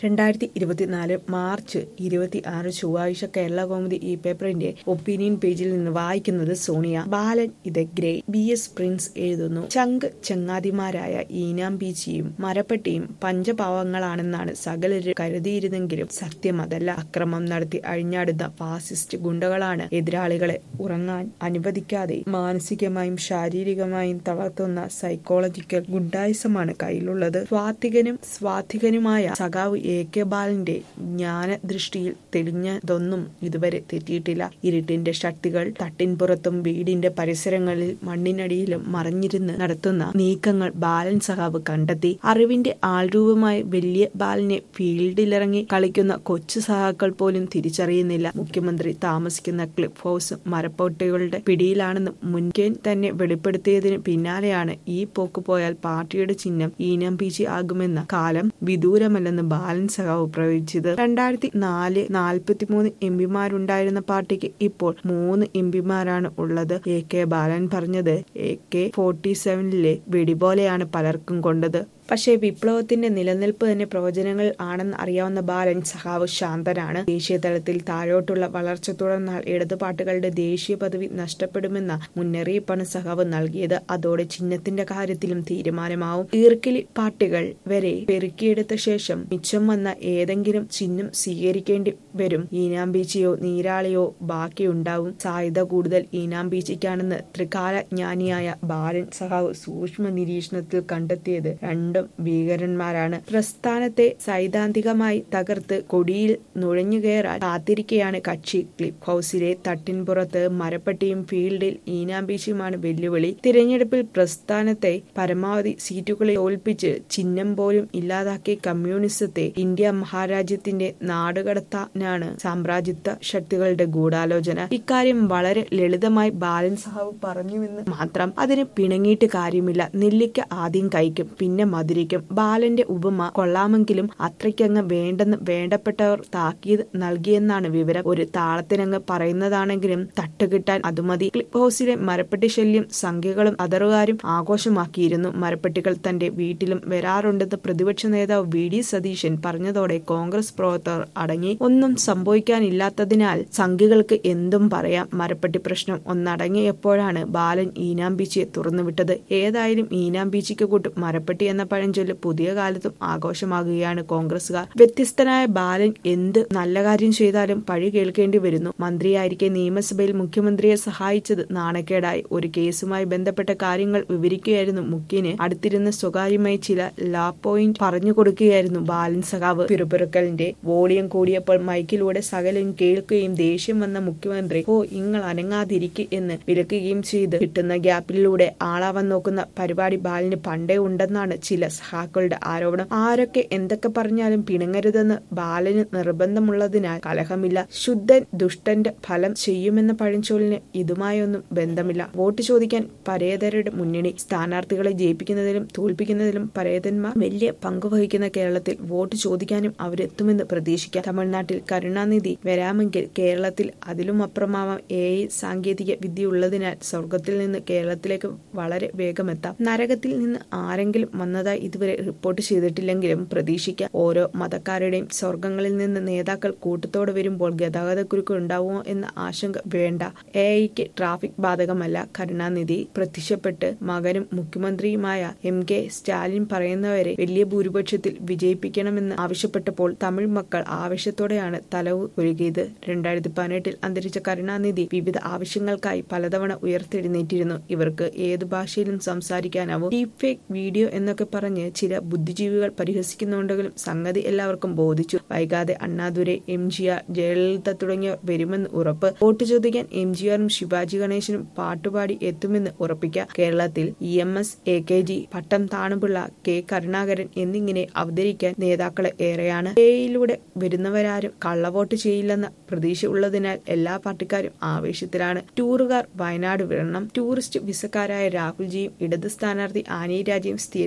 രണ്ടായിരത്തി ഇരുപത്തിനാല് മാർച്ച് ഇരുപത്തി ആറ് ചൊവ്വാഴ്ച കേരള കൗമുദി ഈ പേപ്പറിന്റെ ഒപ്പീനിയൻ പേജിൽ നിന്ന് വായിക്കുന്നത് സോണിയ ബാലൻ ഇത് ഗ്രേ ബി എസ് പ്രിൻസ് എഴുതുന്നു ചങ്ക് ചങ്ങാതിമാരായ ഈനാം ബീച്ചിയും മരപ്പെട്ടിയും പഞ്ചപാവങ്ങളാണെന്നാണ് സകലര് കരുതിയിരുന്നെങ്കിലും സത്യം അതല്ല അക്രമം നടത്തി അഴിഞ്ഞാടുന്ന ഫാസിസ്റ്റ് ഗുണ്ടകളാണ് എതിരാളികളെ ഉറങ്ങാൻ അനുവദിക്കാതെ മാനസികമായും ശാരീരികമായും തളർത്തുന്ന സൈക്കോളജിക്കൽ ഗുണ്ടായിസമാണ് കയ്യിലുള്ളത് സ്വാത്വികനും സ്വാത്വികനുമായ സഖാവ് എ കെ ബാലന്റെ ജ്ഞാനദൃഷ്ടിയിൽ തെളിഞ്ഞതൊന്നും ഇതുവരെ തെറ്റിയിട്ടില്ല ഇരുട്ടിന്റെ ശക്തികൾ തട്ടിൻപുറത്തും വീടിന്റെ പരിസരങ്ങളിൽ മണ്ണിനടിയിലും മറഞ്ഞിരുന്ന് നടത്തുന്ന നീക്കങ്ങൾ ബാലൻ സഖാവ് കണ്ടെത്തി അറിവിന്റെ ആൾരൂപമായ വലിയ ബാലനെ ഫീൽഡിലിറങ്ങി കളിക്കുന്ന കൊച്ചു സഹാക്കൾ പോലും തിരിച്ചറിയുന്നില്ല മുഖ്യമന്ത്രി താമസിക്കുന്ന ക്ലിഫ് ഹൗസ് മരപ്പൊട്ടികളുടെ പിടിയിലാണെന്ന് മുൻകേ തന്നെ വെളിപ്പെടുത്തിയതിന് പിന്നാലെയാണ് ഈ പോക്ക് പോയാൽ പാർട്ടിയുടെ ചിഹ്നം ഈനം പീച്ചി ആകുമെന്ന കാലം വിദൂരമല്ലെന്ന് ബാലൻ സഖാവ് പ്രവചിച്ചത് രണ്ടായിരത്തി നാല് നാൽപ്പത്തിമൂന്ന് എം പിമാരുണ്ടായിരുന്ന പാർട്ടിക്ക് ഇപ്പോൾ മൂന്ന് എം പിമാരാണ് ഉള്ളത് എ കെ ബാലൻ പറഞ്ഞത് എ കെ ഫോർട്ടി സെവനിലെ വെടിപോലെയാണ് പലർക്കും കൊണ്ടത് പക്ഷേ വിപ്ലവത്തിന്റെ നിലനിൽപ്പ് തന്നെ പ്രവചനങ്ങൾ ആണെന്ന് അറിയാവുന്ന ബാലൻ സഖാവ് ശാന്തനാണ് ദേശീയ തലത്തിൽ താഴോട്ടുള്ള വളർച്ച തുടർന്നാൽ ഇടതു പാർട്ടികളുടെ ദേശീയ പദവി നഷ്ടപ്പെടുമെന്ന മുന്നറിയിപ്പാണ് സഖാവ് നൽകിയത് അതോടെ ചിഹ്നത്തിന്റെ കാര്യത്തിലും തീരുമാനമാവും ഈർക്കിലി പാർട്ടികൾ വരെ പെരുക്കിയെടുത്ത ശേഷം മിച്ചം വന്ന ഏതെങ്കിലും ചിഹ്നം സ്വീകരിക്കേണ്ടി വരും ഈനാം ബീച്ചിയോ നീരാളിയോ ബാക്കിയുണ്ടാവും സാധ്യത കൂടുതൽ ഈനാം ബീച്ചിക്കാണെന്ന് ത്രികാല ജ്ഞാനിയായ ബാലൻ സഖാവ് സൂക്ഷ്മ നിരീക്ഷണത്തിൽ കണ്ടെത്തിയത് രണ്ടും ഭീകരന്മാരാണ് പ്രസ്ഥാനത്തെ സൈദ്ധാന്തികമായി തകർത്ത് കൊടിയിൽ നുഴഞ്ഞുകയറാൻ കാത്തിരിക്കെയാണ് കക്ഷി ക്ലിപ്പ് ഹൌസിലെ തട്ടിൻപുറത്ത് മരപ്പട്ടിയും ഫീൽഡിൽ ഈനാമ്പീശുമാണ് വെല്ലുവിളി തിരഞ്ഞെടുപ്പിൽ പ്രസ്ഥാനത്തെ പരമാവധി സീറ്റുകളെ തോൽപ്പിച്ച് ചിഹ്നം പോലും ഇല്ലാതാക്കിയ കമ്മ്യൂണിസത്തെ ഇന്ത്യ മഹാരാജ്യത്തിന്റെ നാടുകടത്താനാണ് സാമ്രാജ്യത്വ ശക്തികളുടെ ഗൂഢാലോചന ഇക്കാര്യം വളരെ ലളിതമായി ബാലൻ സഹാവ് പറഞ്ഞുവെന്ന് മാത്രം അതിന് പിണങ്ങിയിട്ട് കാര്യമില്ല നെല്ലിക്ക ആദ്യം കഴിക്കും പിന്നെ മധുരിക്കും ബാലന്റെ ഉപമ കൊള്ളാമെങ്കിലും അത്രയ്ക്കങ്ങ് വേണ്ടെന്ന് വേണ്ടപ്പെട്ടവർ താക്കീത് നൽകിയെന്നാണ് വിവരം ഒരു താളത്തിനങ്ങ് പറയുന്നതാണെങ്കിലും തട്ടുകിട്ടാൻ അത് മതി ക്ലിപ്പ് ഹൗസിലെ മരപ്പെട്ടി ശല്യം സംഖ്യകളും അതറുകാരും ആഘോഷമാക്കിയിരുന്നു മരപ്പെട്ടികൾ തന്റെ വീട്ടിലും വരാറുണ്ടെന്ന് പ്രതിപക്ഷ നേതാവ് വി ഡി സതീശൻ പറഞ്ഞതോടെ കോൺഗ്രസ് പ്രവർത്തകർ അടങ്ങി ഒന്നും സംഭവിക്കാനില്ലാത്തതിനാൽ സംഖ്യകൾക്ക് എന്തും പറയാം മരപ്പെട്ടി പ്രശ്നം ഒന്നടങ്ങിയപ്പോഴാണ് ബാലൻ ഈനാംബീച്ചിയെ തുറന്നുവിട്ടത് ഏതായാലും ഈനാംബീച്ചിക്ക് കൂട്ടും മരപ്പെട്ടി എന്ന പഴഞ്ചൊല്ല് പുതിയ കാലത്തും ആഘോഷമാകുകയാണ് കോൺഗ്രസുകാർ വ്യത്യസ്തനായ ബാലൻ എന്ത് നല്ല കാര്യം ചെയ്താലും പഴി കേൾക്കേണ്ടി വരുന്നു മന്ത്രിയായിരിക്കെ നിയമസഭയിൽ മുഖ്യമന്ത്രിയെ സഹായിച്ചത് നാണക്കേടായി ഒരു കേസുമായി ബന്ധപ്പെട്ട കാര്യങ്ങൾ വിവരിക്കുകയായിരുന്നു മുഖ്യന് അടുത്തിരുന്ന് സ്വകാര്യമായി ചില ലാ പോയിന്റ് പറഞ്ഞു കൊടുക്കുകയായിരുന്നു ബാലൻ സഖാവ് പിറുപിറുക്കലിന്റെ വോളിയം കൂടിയപ്പോൾ മൈക്കിലൂടെ സകലം കേൾക്കുകയും ദേഷ്യം വന്ന മുഖ്യമന്ത്രി ഓ ഇങ്ങൾ അനങ്ങാതിരിക്കുക എന്ന് വിലക്കുകയും ചെയ്ത് കിട്ടുന്ന ഗ്യാപ്പിലൂടെ ആളാവാൻ നോക്കുന്ന പരിപാടി ബാലിന് പണ്ടേ ഉണ്ടെന്നാണ് ചില സഹാക്കളുടെ ആരോപണം ആരൊക്കെ എന്തൊക്കെ പറഞ്ഞാലും പിണങ്ങരുതെന്ന് ബാലന് നിർബന്ധമുള്ളതിനാൽ കലഹമില്ല ശുദ്ധൻ ദുഷ്ടന്റെ ഫലം ചെയ്യുമെന്ന പഴഞ്ചൊല്ലിന് ഇതുമായൊന്നും ബന്ധമില്ല വോട്ട് ചോദിക്കാൻ പരേതരുടെ മുന്നണി സ്ഥാനാർത്ഥികളെ ജയിപ്പിക്കുന്നതിലും തോൽപ്പിക്കുന്നതിലും പരേതന്മാർ വലിയ പങ്ക് വഹിക്കുന്ന കേരളത്തിൽ വോട്ട് ചോദിക്കാനും അവരെത്തുമെന്ന് പ്രതീക്ഷിക്കാം തമിഴ്നാട്ടിൽ കരുണാനിധി വരാമെങ്കിൽ കേരളത്തിൽ അതിലും അപ്പുറമാവാം എ ഐ സാങ്കേതിക വിദ്യ ഉള്ളതിനാൽ സ്വർഗത്തിൽ നിന്ന് കേരളത്തിലേക്ക് വളരെ വേഗമെത്താം നരകത്തിൽ നിന്ന് ആരെങ്കിലും വന്നതായി ഇതുവരെ റിപ്പോർട്ട് ചെയ്തിട്ടില്ലെങ്കിലും പ്രതീക്ഷിക്കാം ഓരോ മതക്കാരുടെയും സ്വർഗങ്ങളിൽ നിന്ന് നേതാക്കൾ കൂട്ടത്തോടെ വരുമ്പോൾ ഗതാഗതക്കുരുക്ക് ഉണ്ടാവുമോ എന്ന ആശങ്ക വേണ്ട എ ഐക്ക് ട്രാഫിക് ബാധകമല്ല കരുണാനിധി പ്രത്യക്ഷപ്പെട്ട് മകനും മുഖ്യമന്ത്രിയുമായ എം കെ സ്റ്റാലിൻ പറയുന്നവരെ വലിയ ഭൂരിപക്ഷത്തിൽ വിജയിപ്പിക്കണമെന്ന് ആവശ്യപ്പെട്ടപ്പോൾ തമിഴ് മക്കൾ ആവശ്യത്തോടെയാണ് തലവ് ഒരുകിയത് രണ്ടായിരത്തി പതിനെട്ടിൽ അന്തരിച്ച കരുണാനിധി വിവിധ ആവശ്യങ്ങൾക്കായി പലതവണ ഉയർത്തെഴുന്നേറ്റിരുന്നു ഇവർക്ക് ഏതു ഭാഷയിലും സംസാരിക്കാനാവും ഡീപ് ഫേക്ക് വീഡിയോ എന്നൊക്കെ പറഞ്ഞ് ചില ബുദ്ധിജീവികൾ പരിഹസിക്കുന്നുണ്ടെങ്കിലും സംഗതി എല്ലാവർക്കും ബോധിച്ചു വൈകാതെ Annadurai M G R Jayalalithaa തുടങ്ങിയവർ വരുമെന്ന് ഉറപ്പ് വോട്ട് ചോദിക്കാൻ എം ജി ആറും ശിവാജി ഗണേശനും പാട്ടുപാടി എത്തുമെന്ന് ഉറപ്പിക്കാം കേരളത്തിൽ E M S A K G Pattom Thanupillai K Karunakaran എന്നിങ്ങനെ അവതരിക്കാൻ നേതാക്കളെ ഏറെയാണ് എയിലൂടെ വരുന്നവരാരും കള്ളവോട്ട് ചെയ്യില്ലെന്ന പ്രതീക്ഷ ഉള്ളതിനാൽ എല്ലാ പാർട്ടിക്കാരും ആവേശത്തിലാണ് ടൂറുകാർ വയനാട് വിടണം ടൂറിസ്റ്റ് വിസക്കാരായ രാഹുൽജിയും ഇടത് സ്ഥാനാർത്ഥി ആനി രാജയും സ്ഥിരം വിസക്കാർ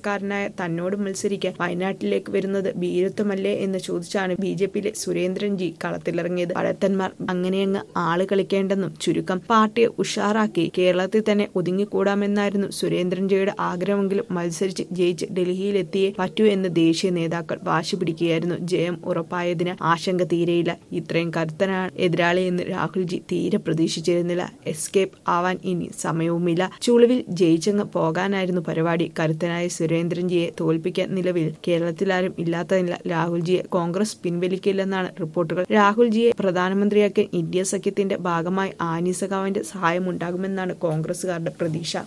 സാധാരണക്കാരനായ തന്നോട് മത്സരിക്കാൻ വയനാട്ടിലേക്ക് വരുന്നത് ഭീരത്വമല്ലേ എന്ന് ചോദിച്ചാണ് ബി ജെ പിയിലെ സുരേന്ദ്രൻജി കളത്തിലിറങ്ങിയത് പഴത്തന്മാർ അങ്ങനെയങ്ങ് ആള് കളിക്കേണ്ടെന്നും ചുരുക്കം പാർട്ടിയെ ഉഷാറാക്കി കേരളത്തിൽ തന്നെ ഒതുങ്ങിക്കൂടാമെന്നായിരുന്നു സുരേന്ദ്രൻജിയുടെ ആഗ്രഹമെങ്കിലും മത്സരിച്ച് ജയിച്ച് ഡൽഹിയിലെത്തിയേ പറ്റൂ എന്ന് ദേശീയ നേതാക്കൾ വാശി പിടിക്കുകയായിരുന്നു ജയം ഉറപ്പായതിന് ആശങ്ക തീരെയില്ല ഇത്രയും കരുത്തനാണ് എതിരാളിയെന്ന് രാഹുൽജി തീരെ പ്രതീക്ഷിച്ചിരുന്നില്ല എസ്കേപ്പ് ആവാൻ ഇനി സമയവുമില്ല ചുളിവിൽ ജയിച്ചങ്ങ് പോകാനായിരുന്നു പരിപാടി കരുത്തനായ സുരേന്ദ്രൻജിയെ തോൽപ്പിക്കാൻ നിലവിൽ കേരളത്തിലാരും ഇല്ലാത്തതില്ല രാഹുൽജിയെ കോൺഗ്രസ് പിൻവലിക്കില്ലെന്നാണ് റിപ്പോർട്ടുകൾ രാഹുൽജിയെ പ്രധാനമന്ത്രിയാക്കിയ ഇന്ത്യ സഖ്യത്തിന്റെ ഭാഗമായി ആനി സഖാവിന്റെ സഹായമുണ്ടാകുമെന്നാണ് കോൺഗ്രസുകാരുടെ പ്രതീക്ഷ